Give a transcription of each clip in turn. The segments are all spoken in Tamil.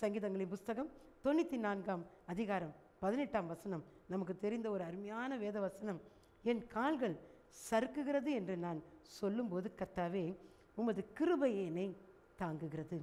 சங்கீதங்களின் புஸ்தகம் தொண்ணூற்றி நான்காம் அதிகாரம் பதினெட்டாம் வசனம் நமக்கு தெரிந்த ஒரு அருமையான வேத வசனம் என் கால்கள் சறுக்குகிறது என்று நான் சொல்லும்போது கர்த்தாவே உமது கிருபையே என்னை தாங்குகிறது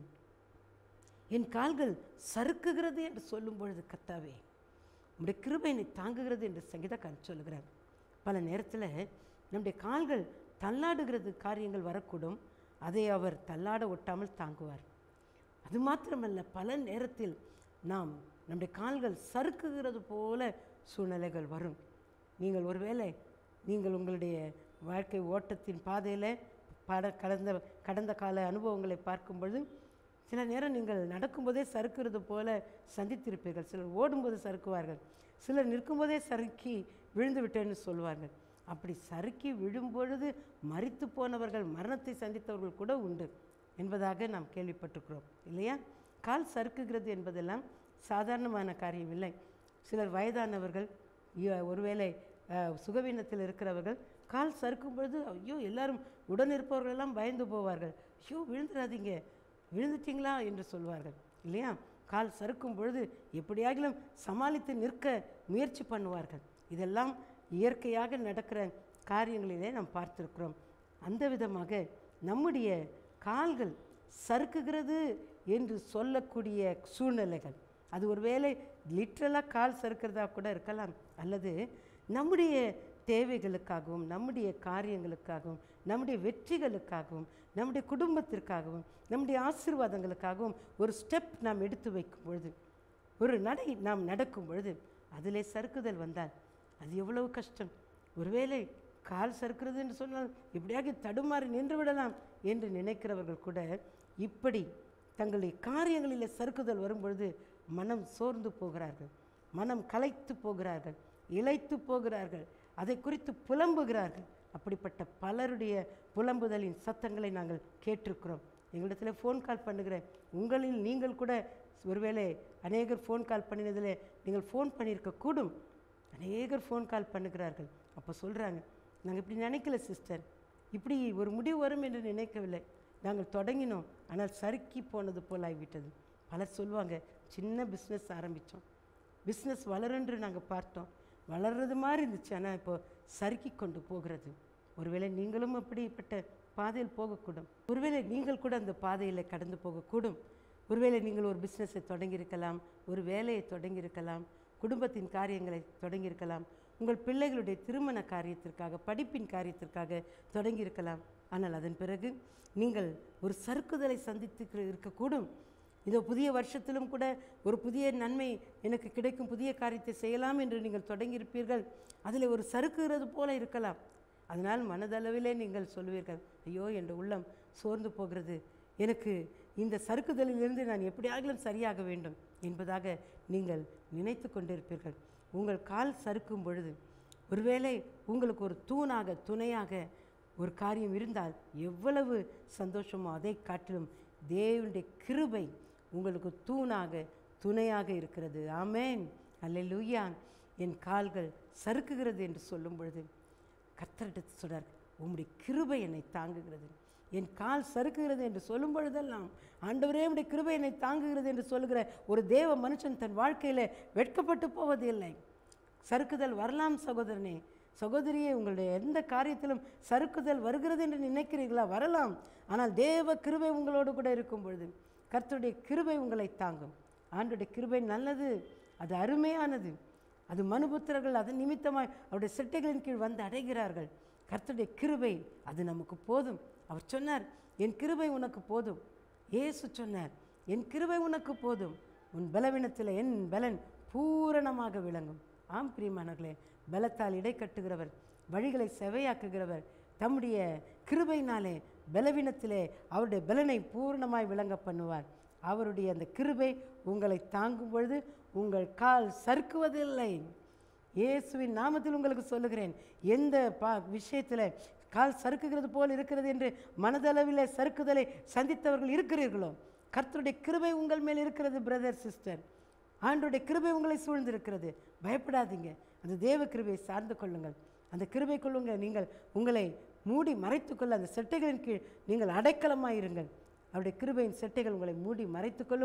என் கால்கள் சறுக்குகிறது என்று சொல்லும் பொழுது கர்த்தாவே உம்முடைய கிருபை என்னை தாங்குகிறது என்று சங்கீதக்காரன் சொல்லுகிறார் பல நேரத்தில் நம்முடைய கால்கள் தள்ளாடுகிறது காரியங்கள் வரக்கூடும் அதை அவர் தள்ளாட ஒட்டாமல் தாங்குவார் அது மாத்திரமல்ல பல நேரத்தில் நாம் நம்முடைய கால்கள் சறுக்குகிறது போல சூழ்நிலைகள் வரும் நீங்கள் ஒருவேளை நீங்கள் உங்களுடைய வாழ்க்கை ஓட்டத்தின் பாதையில் பட கடந்த கடந்த கால அனுபவங்களை பார்க்கும் பொழுது சில நேரம் நீங்கள் நடக்கும்போதே சறுக்குறது போல சந்தித்திருப்பீர்கள் சிலர் ஓடும்போது சறுக்குவார்கள் சிலர் நிற்கும்போதே சறுக்கி விழுந்து விட்டேன்னு சொல்வார்கள் அப்படி சறுக்கி விழும்பொழுது மரித்து போனவர்கள் மரணத்தை சந்தித்தவர்கள் கூட உண்டு என்பதாக நாம் கேள்விப்பட்டிருக்கிறோம் இல்லையா கால் சறுக்குகிறது என்பதெல்லாம் சாதாரணமான காரியம் இல்லை சிலர் வயதானவர்கள் இ- ஒருவேளை அஹ், சுகவீனத்தில் இருக்கிறவர்கள் கால் சறுக்கும் பொழுது ஐயோ எல்லாரும் உடன் இருப்பவர்கள் எல்லாம் பயந்து போவார்கள் ஐயோ விழுந்துடாதீங்க விழுந்துட்டீங்களா என்று சொல்வார்கள் இல்லையா கால் சறுக்கும் பொழுது எப்படியாகிலும் சமாளித்து நிற்க முயற்சி பண்ணுவார்கள் இதெல்லாம் இயற்கையாக நடக்கிற காரியங்களிலே நாம் பார்த்திருக்கிறோம் அந்த விதமாக நம்முடைய கால்கள் சறுக்குகிறது என்று சொல்லக்கூடிய சூழ்நிலைகள் அது ஒருவேளை லிட்ரலாக கால் சறுக்கிறதா கூட இருக்கலாம் அல்லது நம்முடைய தேவைகளுக்காகவும் நம்முடைய காரியங்களுக்காகவும் நம்முடைய வெற்றிகளுக்காகவும் நம்முடைய குடும்பத்திற்காகவும் நம்முடைய ஆசீர்வாதங்களுக்காகவும் ஒரு ஸ்டெப் நாம் எடுத்து வைக்கும் பொழுது ஒரு நடை நாம் நடக்கும் பொழுது அதிலே சறுக்குதல் வந்தால் அது எவ்வளவு கஷ்டம் ஒருவேளை கால் சறுக்கிறது என்று சொன்னால் இப்படியாக தடுமாறி நின்று விடலாம் என்று நினைக்கிறவர்கள் கூட இப்படி தங்களுடைய காரியங்களிலே சறுக்குதல் வரும்பொழுது மனம் சோர்ந்து போகிறார்கள் மனம் கலைத்து போகிறார்கள் இளைத்து போகிறார்கள் அதை குறித்து புலம்புகிறார்கள் அப்படிப்பட்ட பலருடைய புலம்புதலின் சத்தங்களை நாங்கள் கேட்டிருக்கிறோம் எங்களிடத்தில் ஃபோன் கால் பண்ணுகிறேன் உங்களில் நீங்கள் கூட ஒருவேளை அநேகர் ஃபோன் கால் பண்ணினதில் நீங்கள் ஃபோன் பண்ணியிருக்க கூடும் அநேகர் ஃபோன் கால் பண்ணுகிறார்கள் அப்போ சொல்கிறாங்க நாங்கள் இப்படி நினைக்கல சிஸ்டர் இப்படி ஒரு முடிவு வரும் என்று நினைக்கவில்லை நாங்கள் தொடங்கினோம் ஆனால் சறுக்கி போனது போல் ஆகிவிட்டது பலர் சொல்லுவாங்க சின்ன பிஸ்னஸ் ஆரம்பித்தோம் பிஸ்னஸ் வளருன்று நாங்கள் பார்த்தோம் வளர்றது மாதிரி இருந்துச்சு ஆனால் இப்போ சறுக்கி கொண்டு போகிறது ஒருவேளை நீங்களும் அப்படிப்பட்ட பாதையில் போகக்கூடும் ஒருவேளை நீங்கள் கூட அந்த பாதையில் கடந்து போகக்கூடும் ஒருவேளை நீங்கள் ஒரு பிஸ்னஸை தொடங்கியிருக்கலாம் ஒரு வேலையை தொடங்கியிருக்கலாம் குடும்பத்தின் காரியங்களை தொடங்கியிருக்கலாம் உங்கள் பிள்ளைகளுடைய திருமண காரியத்திற்காக படிப்பின் காரியத்திற்காக தொடங்கியிருக்கலாம் ஆனால் அதன் பிறகு நீங்கள் ஒரு சறுக்குதலை சந்தித்து இருக்கக்கூடும் இதோ புதிய வருஷத்திலும் கூட ஒரு புதிய நன்மை எனக்கு கிடைக்கும் புதிய காரியத்தை செய்யலாம் என்று நீங்கள் தொடங்கியிருப்பீர்கள் அதில் ஒரு சறுக்குகிறது போல இருக்கலாம் அதனால் மனதளவிலே நீங்கள் சொல்லுவீர்கள் ஐயோ என் உள்ளம் சோர்ந்து போகிறது எனக்கு இந்த சறுக்குதலிலிருந்து நான் எப்படியாகிலும் சரியாக வேண்டும் என்பதாக நீங்கள் நினைத்து கொண்டிருப்பீர்கள் உங்கள் கால் சறுக்கும் பொழுது ஒருவேளை உங்களுக்கு ஒரு தூணாக துணையாக ஒரு காரியம் இருந்தால் எவ்வளவு சந்தோஷமோ அதை காட்டிலும் தேவனுடைய கிருபை உங்களுக்கு தூணாக துணையாக இருக்கிறது ஆமேன் அல்லேலூயா என் கால்கள் சறுக்குகிறது என்று சொல்லும் பொழுது கர்த்தரிடத்து சொல்றார் உம்முடைய கிருபை என்னை தாங்குகிறது என் கால் சறுக்குகிறது என்று சொல்லும் பொழுதெல்லாம் ஆண்டவரே உம்முடைய கிருபை என்னை தாங்குகிறது என்று சொல்லுகிற ஒரு தேவ மனுஷன் தன் வாழ்க்கையில் வெட்கப்பட்டு போவதில்லை சறுக்குதல் வரலாம் சகோதரனே சகோதரியே உங்களுடைய எந்த காரியத்திலும் சறுக்குதல் வருகிறது என்று நினைக்கிறீர்களா வரலாம் ஆனால் தேவ கிருபை உங்களோடு கூட இருக்கும் பொழுது கர்த்தருடைய கிருபை உங்களை தாங்கும் ஆண்டுடைய கிருபை நல்லது அது அருமையானது அது மனுபுத்திரர்கள் அதன் நிமித்தமாய் அவருடைய சிட்டைகளின் கீழ் வந்து அடைகிறார்கள் கர்த்தருடைய கிருபை அது நமக்கு போதும் அவர் சொன்னார் என் கிருபை உனக்கு போதும் இயேசு சொன்னார் என் கிருபை உனக்கு போதும் உன் பலவீனத்தில் என் பலன் பூரணமாக விளங்கும் ஆம் பிரியமானவர்களே பலத்தால் இடை கட்டுகிறவர் வழிகளை செவையாக்குகிறவர் தம்முடைய கிருபையினாலே பலவீனத்திலே அவருடைய பலனை பூரணமாய் விளங்க பண்ணுவார் அவருடைய அந்த கிருபை உங்களை தாங்கும் பொழுது உங்கள் கால் சறுக்குவதில்லை இயேசுவின் நாமத்தில் உங்களுக்கு சொல்லுகிறேன் எந்த பா விஷயத்தில் கால் சறுக்குகிறது போல் இருக்கிறது என்று மனதளவில் சறுக்குதலை சந்தித்தவர்கள் இருக்கிறீர்களோ கர்த்தருடைய கிருபை உங்கள் மேல் இருக்கிறது பிரதர் சிஸ்டர் ஆண்டோடைய கிருபை உங்களை சூழ்ந்திருக்கிறது பயப்படாதீங்க அந்த தேவ கிருபையை சார்ந்து கொள்ளுங்கள் அந்த கிருபை கொள்ளுங்க நீங்கள் உங்களை மூடி மறைத்துக்கொள்ள அந்த செட்டைகளின் கீழ் நீங்கள் அடைக்கலமாயிருங்கள் அவருடைய கிருபையின் செட்டைகள் உங்களை மூடி மறைத்துக்கொள்ளும்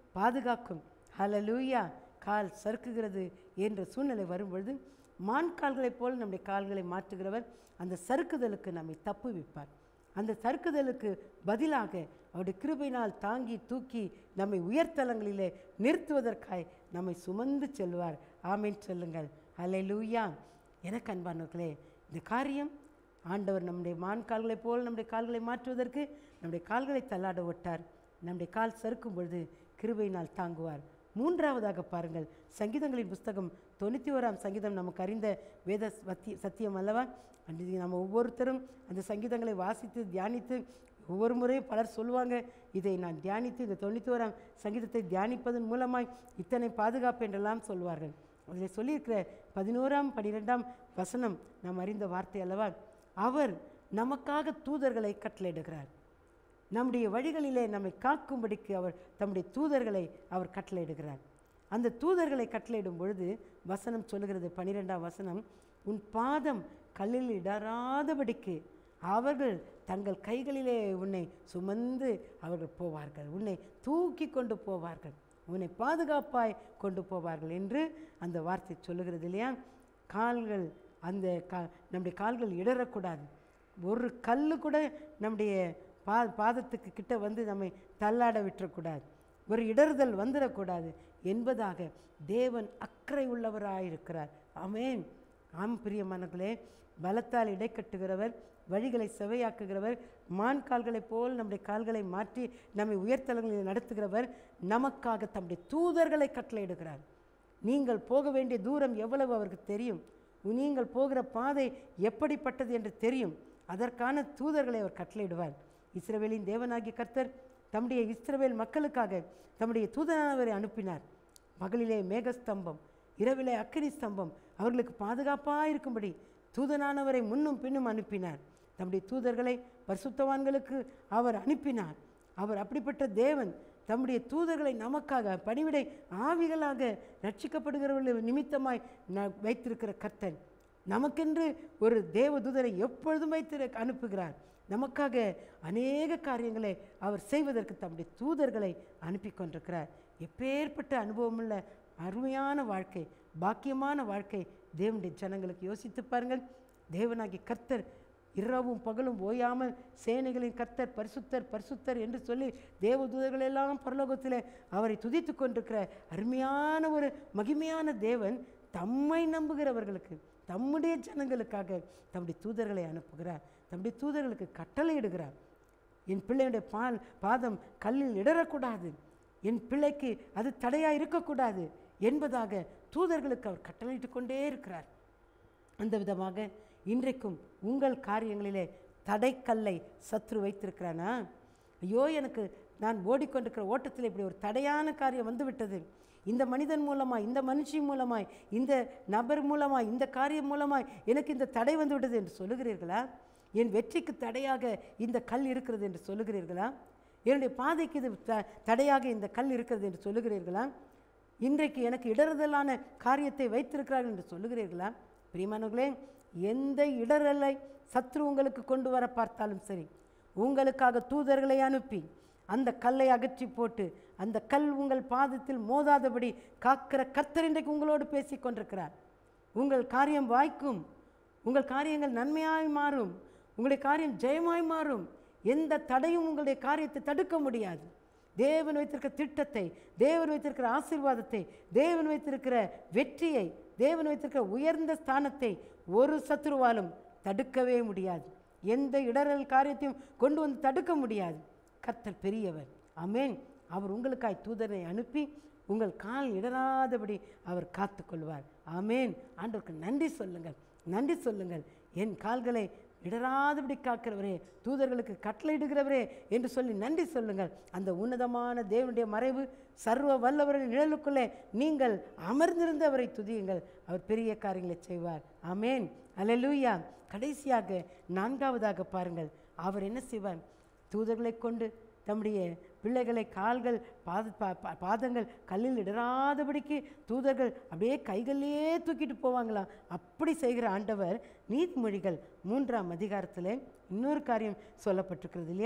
பாதுகாக்கும் ஹalleluya கால் சறுக்குகிறது என்ற சூழ்நிலை வரும்பொழுது மான் கால்களைப் போல் நம்முடைய கால்களை மாற்றுகிறவர் அந்த சறுக்குதலுக்கு நம்மை தப்புவிப்பார் அந்த சறுக்குதலுக்கு பதிலாக அவருடைய கிருபையினால் தாங்கி தூக்கி நம்மை உயர்தலங்களிலே நிறுத்துவதற்காய் நம்மை சுமந்து செல்வார் ஆமென் சொல்லுங்கள் ஹalleluya எனக்கு அன்பானவர்களே இந்த காரியம் ஆண்டவர் நம்முடைய மான் கால்களைப் போல் நம்முடைய கால்களை மாற்றுவதற்கு நம்முடைய கால்களை தள்ளாட விட்டார் நம்முடைய கால் சறுக்கும் பொழுது கிருபையினால் தாங்குவார் மூன்றாவதாக பாருங்கள் சங்கீதங்களின் புஸ்தகம் தொண்ணூற்றி ஓராம் சங்கீதம் நமக்கு அறிந்த வேத சத்திய சத்தியம் அல்லவா அன்றைக்கு நம்ம ஒவ்வொருத்தரும் அந்த சங்கீதங்களை வாசித்து தியானித்து ஒவ்வொரு முறையும் பலர் சொல்லுவாங்க இதை நான் தியானித்து இந்த தொண்ணூற்றி ஓராம் சங்கீதத்தை தியானிப்பதன் மூலமாய் இத்தனை பாதுகாப்பு என்றெல்லாம் சொல்வார்கள் அதில் சொல்லியிருக்கிற பதினோராம் பன்னிரெண்டாம் வசனம் நாம் அறிந்த வார்த்தை அல்லவா அவர் நமக்காக தூதர்களை கட்டளையிடுகிறார் நம்முடைய வழிகளிலே நம்மை காக்கும்படிக்கு அவர் தம்முடைய தூதர்களை அவர் கட்டளையிடுகிறார் அந்த தூதர்களை கட்டளையிடும் பொழுது வசனம் சொல்லுகிறது பனிரெண்டாம் வசனம் உன் பாதம் கல்லில் இடராதபடிக்கு அவர்கள் தங்கள் கைகளிலே உன்னை சுமந்து அவர்கள் போவார்கள் உன்னை தூக்கி கொண்டு போவார்கள் உன்னை பாதுகாப்பாய் கொண்டு போவார்கள் என்று அந்த வார்த்தை சொல்லுகிறது இல்லையா கால்கள் அந்த கா நம்முடைய கால்கள் இடறக்கூடாது ஒரு கல் கூட நம்முடைய பா பாதத்துக்கு கிட்ட வந்து நம்மை தள்ளாட விட்டுறக்கூடாது ஒரு இடறுதல் வந்துடக்கூடாது என்பதாக தேவன் அக்கறை உள்ளவராயிருக்கிறார் ஆமென் ஆம் பிரியமானங்களே பலத்தால் இடை கட்டுகிறவர் வழிகளை செவையாக்குகிறவர் மான் கால்களைப் போல் நம்முடைய கால்களை மாற்றி நம்மை உயர்த்தலங்களில் நடத்துகிறவர் நமக்காக தம்முடைய தூதர்களை கட்டளையிடுகிறார் நீங்கள் போக வேண்டிய தூரம் எவ்வளவு அவருக்கு தெரியும் நீங்கள் போகிற பாதை எப்படிப்பட்டது என்று தெரியும் அதற்கான தூதர்களை அவர் கட்டளையிடுவார் இஸ்ரவேலின் தேவனாகிய கர்த்தர் தம்முடைய இஸ்ரவேல் மக்களுக்காக தம்முடைய தூதனானவரை அனுப்பினார் பகலிலே மேகஸ்தம்பம் இரவிலே அக்கினி ஸ்தம்பம் அவர்களுக்கு பாதுகாப்பாக இருக்கும்படி தூதனானவரை முன்னும் பின்னும் அனுப்பினார் தம்முடைய தூதர்களை பரிசுத்தவான்களுக்கு அவர் அனுப்பினார் அவர் அப்படிப்பட்ட தேவன் தம்முடைய தூதர்களை நமக்காக பணிவிடை ஆவிகளாக ரட்சிக்கப்படுகிறவர்கள் நிமித்தமாய் ந- வைத்திருக்கிற கர்த்தன் நமக்கென்று ஒரு தேவதூதரை எப்பொழுதும் வைத்து அனுப்புகிறார் நமக்காக அநேக காரியங்களை அவர் செய்வதற்கு தம்முடைய தூதர்களை அனுப்பி கொண்டிருக்கிறார் எப்பேற்பட்ட அனுபவமுள்ள அருமையான வாழ்க்கை பாக்கியமான வாழ்க்கை தேவனுடைய ஜனங்களுக்கு யோசித்து பாருங்கள் தேவனாகிய கர்த்தர் இரவும் பகலும் ஓயாமல் சேனைகளின் கர்த்தர் பரிசுத்தர் பரிசுத்தர் என்று சொல்லி தேவதூதர்கள் எல்லாம் பரலோகத்தில் அவரை துதித்து கொண்டிருக்கிற அருமையான ஒரு மகிமையான தேவன் தம்மை நம்புகிறவர்களுக்கு தம்முடைய ஜனங்களுக்காக தம்முடைய தூதர்களை அனுப்புகிறார் தம்முடைய தூதர்களுக்கு கட்டளையிடுகிறார் என் பிள்ளையுடைய பால் பாதம் கல்லில் இடறக்கூடாது என் பிள்ளைக்கு அது தடையாக இருக்கக்கூடாது என்பதாக தூதர்களுக்கு அவர் கட்டளையிட்டு கொண்டே இருக்கிறார் அந்த விதமாக இன்றைக்கும் உங்கள் காரியங்களிலே தடைக்கல்லை சத்ரு வைத்திருக்கிறானா ஐயோ எனக்கு நான் ஓடிக்கொண்டிருக்கிற ஓட்டத்தில் இப்படி ஒரு தடையான காரியம் வந்துவிட்டது இந்த மனிதன் மூலமாய் இந்த மனுஷி மூலமாய் இந்த நபர் மூலமாய் இந்த காரியம் மூலமாய் எனக்கு இந்த தடை வந்து விட்டது என்று சொல்லுகிறீர்களா என் வெற்றிக்கு தடையாக இந்த கல் இருக்கிறது என்று சொல்லுகிறீர்களா என்னுடைய பாதைக்கு இது த- தடையாக இந்த கல் இருக்கிறது என்று சொல்லுகிறீர்களா இன்றைக்கு எனக்கு இடறுதலான காரியத்தை வைத்திருக்கிறார்கள் என்று சொல்லுகிறீர்களா பிரியமானவர்களே எந்த இடரலை சத்ரு உங்களுக்கு கொண்டு வர பார்த்தாலும் சரி உங்களுக்காக தூதர்களை அனுப்பி அந்த கல்லை அகற்றி போட்டு அந்த கல் உங்கள் பாதத்தில் மோதாதபடி காக்கிற கர்த்தர் இன்றைக்கு உங்களோடு பேசிக் கொண்டிருக்கிறார் உங்கள் காரியம் வாய்க்கும் உங்கள் காரியங்கள் நன்மையாய் மாறும் உங்களுடைய காரியம் ஜெயமாய் மாறும் எந்த தடையும் உங்களுடைய காரியத்தை தடுக்க முடியாது தேவன் வைத்திருக்கிற திட்டத்தை தேவன் வைத்திருக்கிற ஆசீர்வாதத்தை தேவன் வைத்திருக்கிற வெற்றியை தேவன் வைத்திருக்கிற உயர்ந்த ஸ்தானத்தை ஒரு சத்துருவாலும் தடுக்கவே முடியாது எந்த இடரல் காரியத்தையும் கொண்டு வந்து தடுக்க முடியாது கர்த்தர் பெரியவர் ஆமென் அவர் உங்களுக்காய் தூதரை அனுப்பி உங்கள் கால் இடராதபடி அவர் காத்துக்கொள்வார் ஆமென் ஆண்டவருக்கு நன்றி சொல்லுங்கள் நன்றி சொல்லுங்கள் என் கால்களை இடராதபடி காக்கிறவரே தூதர்களுக்கு கட்டளையிடுகிறவரே என்று சொல்லி நன்றி சொல்லுங்கள் அந்த உன்னதமான தேவனுடைய மறைவு சர்வ வல்லவரின் நிழலுக்குள்ளே நீங்கள் அமர்ந்திருந்து அவரை துதியுங்கள் அவர் பெரிய காரியங்களை செய்வார் ஆமென் அல்லேலூயா கடைசியாக நான்காவதாக பாருங்கள் அவர் என்ன செய்வார் தூதர்களை கொண்டு தம்முடைய பிள்ளைகளை கால்கள் பாத பா- பா- பாதங்கள் கல்லில் இடராதபடிக்கு தூதர்கள் அப்படியே கைகளிலே தூக்கிட்டு போவாங்களாம் அப்படி செய்கிற ஆண்டவர் நீதிமொழிகள் மூன்றாம் அதிகாரத்தில் இன்னொரு காரியம் சொல்லப்பட்டிருக்கிறது இல்லையா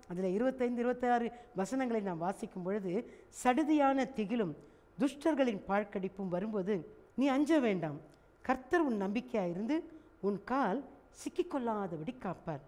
அதில் இருபத்தைந்து இருபத்தாறு வசனங்களை நாம் வாசிக்கும் பொழுது சடுதியான திகிலும் துஷ்டர்களின் பாழ்கடிப்பும் வரும்போது நீ அஞ்ச வேண்டாம் கர்த்தர் உன் நம்பிக்கையாயிருந்து உன் கால் சிக்கிக்கொள்ளாதபடி காப்பார்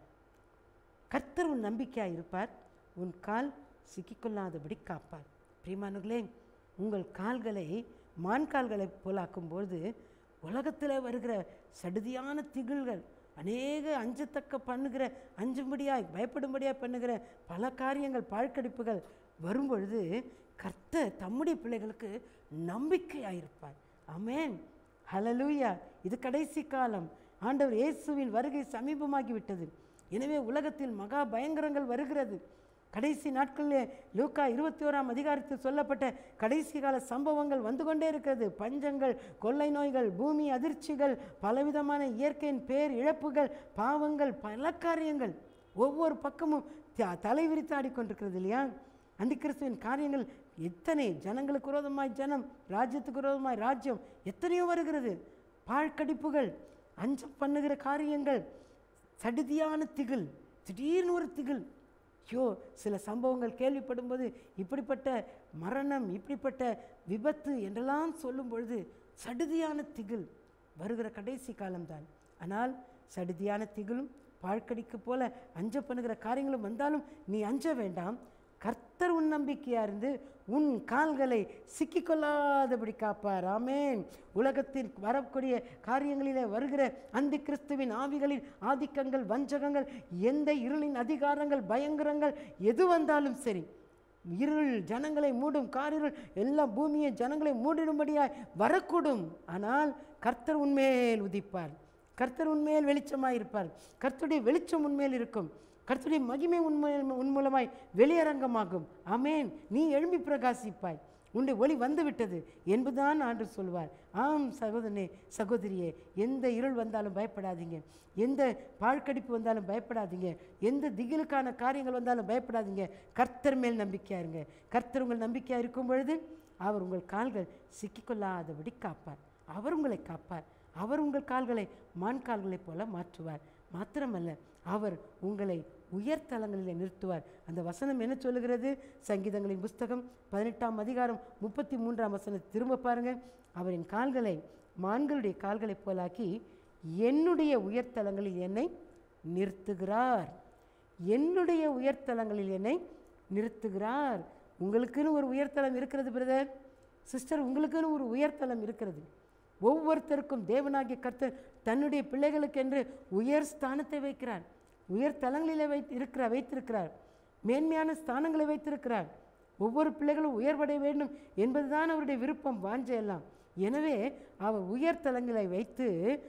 கர்த்தர் உன் நம்பிக்கையாக இருப்பார் உன் கால் சிக்கிக்கொள்ளாதபடி காப்பார் பிரியமானவர்களே உங்கள் கால்களை மான் கால்களை போலாக்கும்போது உலகத்தில் வருகிற சடுதியான திகில்கள் அநேக அஞ்சத்தக்க பண்ணுகிற அஞ்சும்படியாய் பயப்படும்படியாய் பண்ணுகிற பல காரியங்கள் பாழ்கடிப்புகள் வரும்பொழுது கர்த்தர் தம்முடைய பிள்ளைகளுக்கு நம்பிக்கையாயிருப்பார் ஆமென் ஹலலூயா இது கடைசி காலம் ஆண்டவர் இயேசுவின் வருகை சமீபமாகி விட்டது எனவே உலகத்தில் மகா பயங்கரங்கள் வருகிறது கடைசி நாட்களிலே லூக்கா இருபத்தி ஓராம் அதிகாரத்தில் சொல்லப்பட்ட கடைசி கால சம்பவங்கள் வந்து கொண்டே இருக்கிறது பஞ்சங்கள் கொள்ளை நோய்கள் பூமி அதிர்ச்சிகள் பலவிதமான இயற்கையின் பேர் இழப்புகள் பாவங்கள் பல காரியங்கள் ஒவ்வொரு பக்கமும் த- தலை விரித்தாடி கொண்டிருக்கிறது இல்லையா அந்தி கிறிஸ்துவின் காரியங்கள் எத்தனை ஜனங்களுக்கு விரோதமாய் ஜனம் ராஜ்யத்துக்கு விரோதமாய் ராஜ்யம் எத்தனையோ வருகிறது பாழ்கடிப்புகள் அஞ்ச பண்ணுகிற காரியங்கள் சடுதியான திகில் திடீர்னு ஒரு திகில் ஐயோ சில சம்பவங்கள் கேள்விப்படும்போது இப்படிப்பட்ட மரணம் இப்படிப்பட்ட விபத்து என்றெல்லாம் சொல்லும் பொழுது சடுதியான திகில் வருகிற கடைசி காலம்தான் ஆனால் சடுதியான திகிலும் பாழ்கடிக்கு போல அஞ்ச பண்ணுகிற காரியங்களும் வந்தாலும் நீ அஞ்ச வேண்டாம் கர்த்தர் உன் நம்பிக்கையா இருந்து உன் கால்களை சிக்கிக்கொள்ளாதபடி காப்பார் ஆமென் உலகத்தில் வரக்கூடிய காரியங்களிலே வருகிற அந்த கிறிஸ்துவின் ஆவிகளின் ஆதிக்கங்கள் வஞ்சகங்கள் எந்த இருளின் அதிகாரங்கள் பயங்கரங்கள் எது வந்தாலும் சரி இருள் ஜனங்களை மூடும் காரிருள் எல்லாம் பூமியை ஜனங்களை மூடிடும்படியாய் வரக்கூடும் ஆனால் கர்த்தர் உன்மேல் உதிப்பார் கர்த்தர் உன்மேல் வெளிச்சமாய் இருப்பார் கர்த்தருடைய வெளிச்சம் உன்மேல் இருக்கும் கர்த்தருடைய மகிமை உன்மேல் உன் மூலமாய் வெளியரங்கமாகும் ஆமென் நீ எழும்பி பிரகாசிப்பாய் உன்னுடைய ஒளி வந்து விட்டது என்பதுதான் ஆண்டு சொல்வார் ஆம் சகோதரனே சகோதரியே எந்த இருள் வந்தாலும் பயப்படாதீங்க எந்த பாழ்கடிப்பு வந்தாலும் பயப்படாதீங்க எந்த திகிலுக்கான காரியங்கள் வந்தாலும் பயப்படாதீங்க கர்த்தர் மேல் நம்பிக்கையா இருங்க கர்த்தர் உங்கள் நம்பிக்கையா இருக்கும் பொழுது அவர் உங்கள் கால்கள் சிக்கிக்கொள்ளாதபடி காப்பார் அவர் உங்களை காப்பார் அவர் உங்கள் கால்களை மான் கால்களைப் போல மாற்றுவார் மாத்திரமல்ல அவர் உங்களை உயர்தலங்களிலே நிறுத்துவார் அந்த வசனம் என்ன சொல்லுகிறது சங்கீதங்களின் புஸ்தகம் பதினெட்டாம் அதிகாரம் முப்பத்தி மூன்றாம் வசனத்தை திரும்ப பாருங்க அவரின் கால்களை மான்களுடைய கால்களைப் போலாக்கி என்னுடைய உயர்தலங்களில் என்னை நிறுத்துகிறார் என்னுடைய உயர்தலங்களில் என்னை நிறுத்துகிறார் உங்களுக்குன்னு ஒரு உயர்தலம் இருக்கிறது பிரதர் சிஸ்டர் உங்களுக்குன்னு ஒரு உயர்தலம் இருக்கிறது ஒவ்வொருத்தருக்கும் தேவனாகிய கர்த்தர் தன்னுடைய பிள்ளைகளுக்கென்று உயர் ஸ்தானத்தை வைக்கிறார் உயர் தலங்களிலே வைத்து இருக்கிறார் வைத்திருக்கிறார் மேன்மையான ஸ்தானங்களை வைத்திருக்கிறார் ஒவ்வொரு பிள்ளைகளும் உயர்வடைய வேண்டும் என்பதுதான் அவருடைய விருப்பம் வாஞ்சையெல்லாம் எனவே அவர் உயர் தலங்களை வைத்து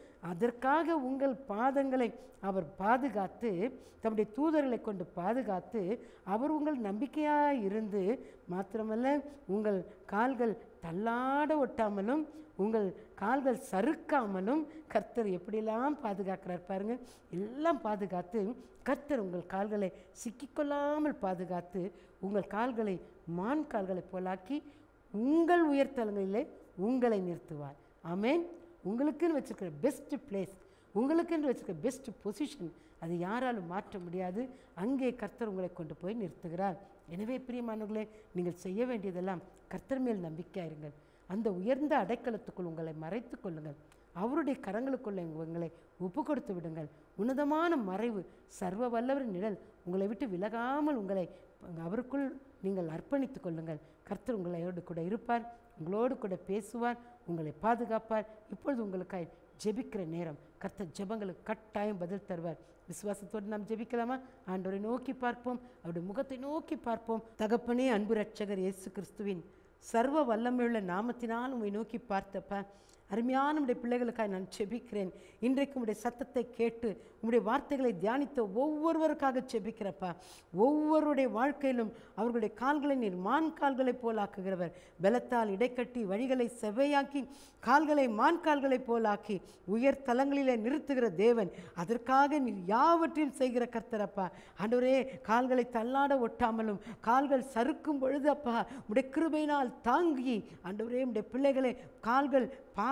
அதற்காக உங்கள் பாதங்களை அவர் பாதுகாத்து தம்முடைய தூதர்களை கொண்டு பாதுகாத்து அவர் உங்கள் நம்பிக்கையாக இருந்து மாத்திரமல்ல உங்கள் கால்கள் தள்ளாட ஒட்டாமலும் உங்கள் கால்கள் சறுக்காமலும் கர்த்தர் எப்படியெல்லாம் பாதுகாக்கிறார் பாருங்க எல்லாம் பாதுகாத்து கர்த்தர் உங்கள் கால்களை சிக்கிக்கொள்ளாமல் பாதுகாத்து உங்கள் கால்களை மான் கால்களை போலாக்கி உங்கள் உயர்த்தலங்களிலே உங்களை நிறுத்துவார் ஆமென் உங்களுக்குன்னு வச்சிருக்கிற பெஸ்ட் பிளேஸ் உங்களுக்கென்று வச்சிருக்கிற பெஸ்ட் பொசிஷன் அது யாராலும் மாற்ற முடியாது அங்கே கர்த்தர் உங்களை கொண்டு போய் நிறுத்துகிறார் எனவே பிரியமானவர்களே நீங்கள் செய்ய வேண்டியதெல்லாம் கர்த்தர் மேல் நம்பிக்கையா இருங்கள் அந்த உயர்ந்த அடைக்கலத்துக்குள் உங்களை மறைத்து கொள்ளுங்கள் அவருடைய கரங்களுக்குள்ள உங்களை ஒப்பு கொடுத்து விடுங்கள் உன்னதமான மறைவு சர்வ வல்லவரின் நிழல் உங்களை விட்டு விலகாமல் உங்களை அவருக்குள் நீங்கள் அர்ப்பணித்துக் கொள்ளுங்கள் கர்த்தர் உங்களோடு கூட இருப்பார் உங்களோடு கூட பேசுவார் உங்களை பாதுகாப்பார் இப்பொழுது உங்களுக்காய் ஜெபிக்கிற நேரம் கர்த்தர் ஜெபங்களுக்கு கட்டாயம் பதில் தருவார் விசுவாசத்தோடு நாம் ஜெபிக்கலாமா ஆண்டவரை நோக்கி பார்ப்போம் அவருடைய முகத்தை நோக்கி பார்ப்போம் தகப்பனே அன்பு ரட்சகர் இயேசு கிறிஸ்துவின் சர்வ வல்லமையுள்ள நாமத்தினால் உம்மை நோக்கி பார்த்தப்ப அருமையான உடைய பிள்ளைகளுக்காக நான் செபிக்கிறேன் இன்றைக்கு உடைய சத்தத்தை கேட்டு உம்முடைய வார்த்தைகளை தியானித்த ஒவ்வொருவருக்காக செபிக்கிறப்பா ஒவ்வொருடைய வாழ்க்கையிலும் அவர்களுடைய கால்களை நீர் மான் கால்களைப் போல் ஆக்குகிறவர் பலத்தால் இடைக்கட்டி வழிகளை செவ்வையாக்கி கால்களை மான் கால்களைப் போல் ஆக்கி உயர் தலங்களிலே நிறுத்துகிற தேவன் அதற்காக நீர் யாவற்றையும் செய்கிற கர்த்தரப்பா ஆண்டவரே கால்களை தள்ளாட ஒட்டாமலும் கால்கள் சறுக்கும் பொழுது அப்பா உடைய கிருபையினால் தாங்கி ஆண்டவரே உடைய பிள்ளைகளை கால்கள் பாத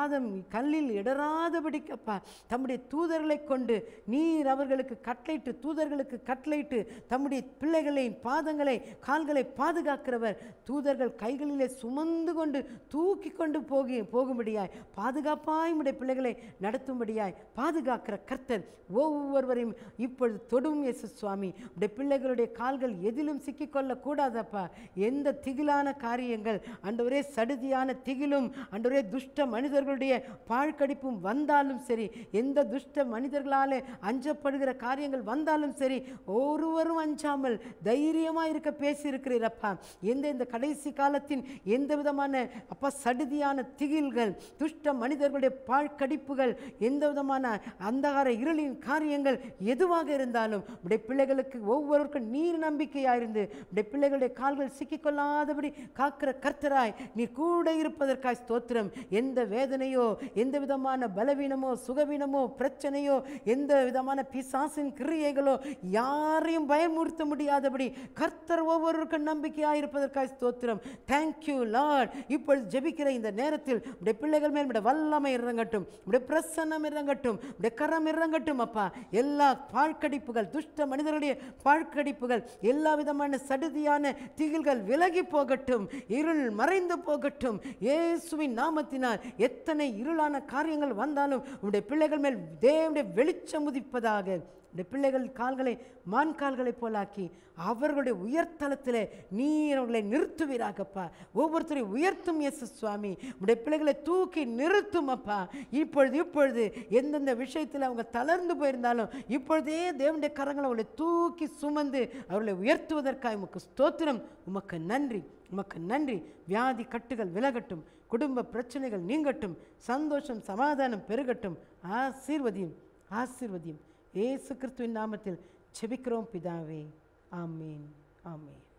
பாதம் கல்லில் இடராதபடிக்கப்பா தம்முடைய தூதர்களை கொண்டு நீர் அவர்களுக்கு கட்டளையிட்டு தூதர்களுக்கு கட்டளையிட்டு தம்முடைய பிள்ளைகளை பாதங்களை கால்களை பாதுகாக்கிறவர் தூதர்கள் கைகளிலே சுமந்து கொண்டு தூக்கி கொண்டு போகி போகும்படியாய் பாதுகாப்பாய் உடைய பிள்ளைகளை நடத்தும்படியாய் பாதுகாக்கிற கர்த்தர் ஒவ்வொருவரையும் இப்பொழுது தொடும் இயேசு சுவாமி உடைய பிள்ளைகளுடைய கால்கள் எதிலும் சிக்கிக்கொள்ள கூடாதப்பா எந்த திகிலான காரியங்கள் அண்டவரே சடுதியான திகிலும் அண்டவரே துஷ்ட மனிதர்களுடைய பாழ்கடிப்பும் வந்தாலும் சரி எந்த துஷ்ட மனிதர்களாலே அஞ்சப்படுகிற காரியங்கள் வந்தாலும் சரி ஒருவரும் அஞ்சாமல் தைரியமாக இருக்க பேசியிருக்கிறீரப்பா எந்த இந்த கடைசி காலத்தின் எந்த விதமான அப்பா சடுதியான திகில்கள் துஷ்ட மனிதர்களுடைய பாழ்கடிப்புகள் எந்த விதமான அந்தகார இருளின் காரியங்கள் எதுவாக இருந்தாலும் உடைய பிள்ளைகளுக்கு ஒவ்வொருவருக்கும் நீர் நம்பிக்கையாயிருந்து உடைய பிள்ளைகளுடைய கால்கள் சிக்கிக்கொள்ளாதபடி காக்கிற கர்த்தராய் நீ கூட இருப்பதற்காய் ஸ்தோத்திரம் எந்த வேதனையோ எந்த விதமான பலவீனமோ சுகவீனமோ பிரச்சனையோ எந்த விதமான பிசாசின் கிரியைகளோ யாரையும் பயமுறுத்த முடியாதபடி கர்த்தர் ஒவ்வொருவருக்கும் நம்பிக்கையாக இருப்பதற்காய் ஸ்தோத்திரம் தேங்க்யூ லார்ட் இப்பொழுது ஜெபிக்கிற இந்த நேரத்தில் உடைய பிள்ளைகள் மேல் உடைய வல்லமை இறங்கட்டும் உடைய பிரசன்னம் இறங்கட்டும் உடைய கரம் இறங்கட்டும் அப்பா எல்லா பாழ்கடிப்புகள் துஷ்ட மனிதர்களுடைய பாழ்கடிப்புகள் எல்லா விதமான சடுதியான திகில்கள் விலகி போகட்டும் இருள் மறைந்து போகட்டும் இயேசுவின் நாமத்தினால் எத்தனை இருளான காரியங்கள் வந்தாலும் உடைய பிள்ளைகள் மேல் தேவனுடைய வெளிச்சம் உதிப்பதாக இந்த பிள்ளைகள் கால்களை மான் கால்களைப் போலாக்கி அவர்களுடைய உயர்தலத்திலே நீர் அவர்களை நிறுத்துவீராகப்பா ஒவ்வொருத்தரையும் உயர்த்தும் இயேசு சுவாமி உடைய பிள்ளைகளை தூக்கி நிறுத்தும் அப்பா இப்பொழுது இப்பொழுது எந்தெந்த விஷயத்தில் அவங்க தளர்ந்து போயிருந்தாலும் இப்பொழுதே தேவனுடைய கரங்களை அவர்களை தூக்கி சுமந்து அவர்களை உயர்த்துவதற்காக உமக்கு ஸ்தோத்திரம் உமக்கு நன்றி உமக்கு நன்றி வியாதி கட்டுகள் விலகட்டும் குடும்ப பிரச்சனைகள் நீங்கட்டும் சந்தோஷம் சமாதானம் பெருகட்டும் ஆசீர்வதியும் ஆசீர்வதியும் இயேசு கிறிஸ்துவின் நாமத்தில் செபிக்கிறோம் பிதாவே ஆமீன் ஆமீன்